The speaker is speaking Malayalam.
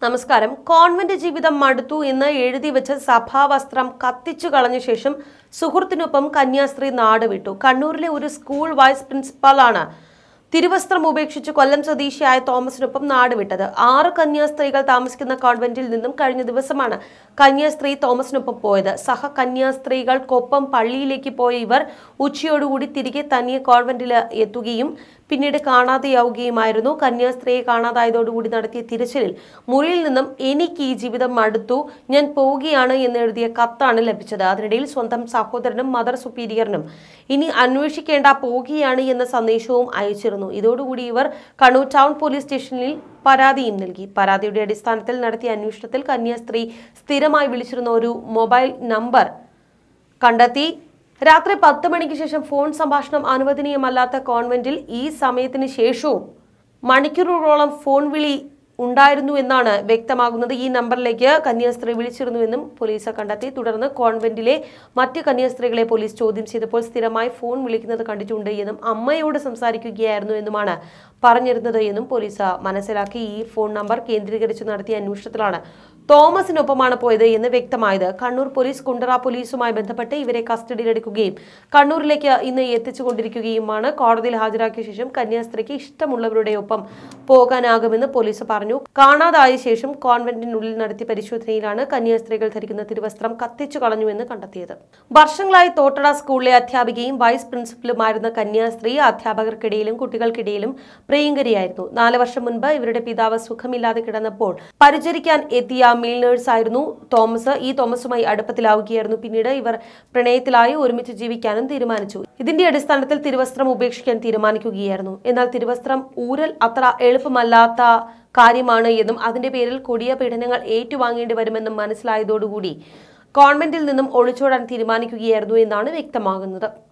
നമസ്കാരം കോൺവെന്റ് ജീവിതം മടുത്തു എന്ന് എഴുതി വെച്ച സഭാവസ്ത്രം കത്തിച്ചു കളഞ്ഞ ശേഷം സുഹൃത്തിനൊപ്പം കന്യാസ്ത്രീ നാട് വിട്ടു കണ്ണൂരിലെ ഒരു സ്കൂൾ വൈസ് പ്രിൻസിപ്പാളാണ് തിരുവസ്ത്രം ഉപേക്ഷിച്ച് കൊല്ലം സ്വദേശിയായ തോമസിനൊപ്പം നാട് വിട്ടത് ആറ് കന്യാസ്ത്രീകൾ താമസിക്കുന്ന കോൺവെന്റിൽ നിന്നും കഴിഞ്ഞ ദിവസമാണ് കന്യാസ്ത്രീ തോമസിനൊപ്പം പോയത് സഹ കന്യാസ്ത്രീകൾക്കൊപ്പം പള്ളിയിലേക്ക് പോയ ഇവർ ഉച്ചയോടുകൂടി തിരികെ തനിയെ കോൺവെന്റിൽ എത്തുകയും പിന്നീട് കാണാതെയാവുകയുമായിരുന്നു കന്യാസ്ത്രീയെ കാണാതായതോടുകൂടി നടത്തിയ തിരച്ചിലിൽ മുറിയിൽ നിന്നും എനിക്ക് ഈ ജീവിതം മടുത്തു ഞാൻ പോവുകയാണ് എന്ന് എഴുതിയ കത്താണ് ലഭിച്ചത് അതിനിടയിൽ സ്വന്തം സഹോദരനും മദർ സുപ്പീരിയറിനും ഇനി അന്വേഷിക്കേണ്ട പോവുകയാണ് എന്ന സന്ദേശവും അയച്ചിരുന്നു ഇതോടുകൂടി ഇവർ കണ്ണൂർ ടൗൺ പോലീസ് സ്റ്റേഷനിൽ പരാതിയും നൽകി പരാതിയുടെ അടിസ്ഥാനത്തിൽ നടത്തിയ അന്വേഷണത്തിൽ കന്യാസ്ത്രീ സ്ഥിരമായി വിളിച്ചിരുന്ന ഒരു മൊബൈൽ നമ്പർ കണ്ടെത്തി രാത്രി പത്ത് മണിക്ക് ശേഷം ഫോൺ സംഭാഷണം അനുവദനീയമല്ലാത്ത കോൺവെന്റിൽ ഈ സമയത്തിന് ശേഷവും മണിക്കൂറുകളോളം ഫോൺ വിളി ഉണ്ടായിരുന്നു എന്നാണ് വ്യക്തമാകുന്നത് ഈ നമ്പറിലേക്ക് കന്യാസ്ത്രീ വിളിച്ചിരുന്നുവെന്നും പോലീസ് കണ്ടെത്തി തുടർന്ന് കോൺവെന്റിലെ മറ്റ് കന്യാസ്ത്രീകളെ പോലീസ് ചോദ്യം ചെയ്തപ്പോൾ സ്ഥിരമായി ഫോൺ വിളിക്കുന്നത് കണ്ടിട്ടുണ്ട് എന്നും അമ്മയോട് സംസാരിക്കുകയായിരുന്നു എന്നുമാണ് പറഞ്ഞിരുന്നത് എന്നും പോലീസ് മനസ്സിലാക്കി ഈ ഫോൺ നമ്പർ കേന്ദ്രീകരിച്ച് നടത്തിയ അന്വേഷണത്തിലാണ് തോമസിനൊപ്പമാണ് പോയത് എന്ന് വ്യക്തമായത് കണ്ണൂർ പോലീസ് കുണ്ടറ പോലീസുമായി ബന്ധപ്പെട്ട് ഇവരെ കസ്റ്റഡിയിലെടുക്കുകയും കണ്ണൂരിലേക്ക് ഇന്ന് എത്തിച്ചുകൊണ്ടിരിക്കുകയുമാണ് കോടതിയിൽ ഹാജരാക്കിയ ശേഷം കന്യാസ്ത്രീക്ക് ഇഷ്ടമുള്ളവരുടെ ഒപ്പം പോകാനാകുമെന്ന് പോലീസ് പറഞ്ഞു കാണാതായ ശേഷം കോൺവെന്റിനുള്ളിൽ നടത്തിയ പരിശോധനയിലാണ് കന്യാസ്ത്രീകൾ ധരിക്കുന്ന തിരുവസ്ത്രം കത്തിച്ചു കളഞ്ഞുവെന്ന് കണ്ടെത്തിയത് വർഷങ്ങളായി തോട്ടട സ്കൂളിലെ അധ്യാപികയും വൈസ് പ്രിൻസിപ്പലുമായിരുന്ന കന്യാസ്ത്രീ അധ്യാപകർക്കിടയിലും കുട്ടികൾക്കിടയിലും പ്രിയങ്കരിയായിരുന്നു നാല് വർഷം മുൻപ് ഇവരുടെ പിതാവ് സുഖമില്ലാതെ കിടന്നപ്പോൾ പരിചരിക്കാൻ എത്തിയ മീൽ നേഴ്സ് ആയിരുന്നു തോമസ് ഈ തോമസുമായി അടുപ്പത്തിലാവുകയായിരുന്നു പിന്നീട് ഇവർ പ്രണയത്തിലായി ഒരുമിച്ച് ജീവിക്കാനും തീരുമാനിച്ചു ഇതിന്റെ അടിസ്ഥാനത്തിൽ തിരുവസ്ത്രം ഉപേക്ഷിക്കാൻ തീരുമാനിക്കുകയായിരുന്നു എന്നാൽ തിരുവസ്ത്രം ഊരൽ അത്ര എളുപ്പമല്ലാത്ത കാര്യമാണ് എന്നും അതിന്റെ പേരിൽ കൊടിയ പീഡനങ്ങൾ ഏറ്റുവാങ്ങേണ്ടി വരുമെന്നും മനസ്സിലായതോടുകൂടി കോൺവെന്റിൽ നിന്നും ഒളിച്ചോടാൻ തീരുമാനിക്കുകയായിരുന്നു എന്നാണ് വ്യക്തമാകുന്നത്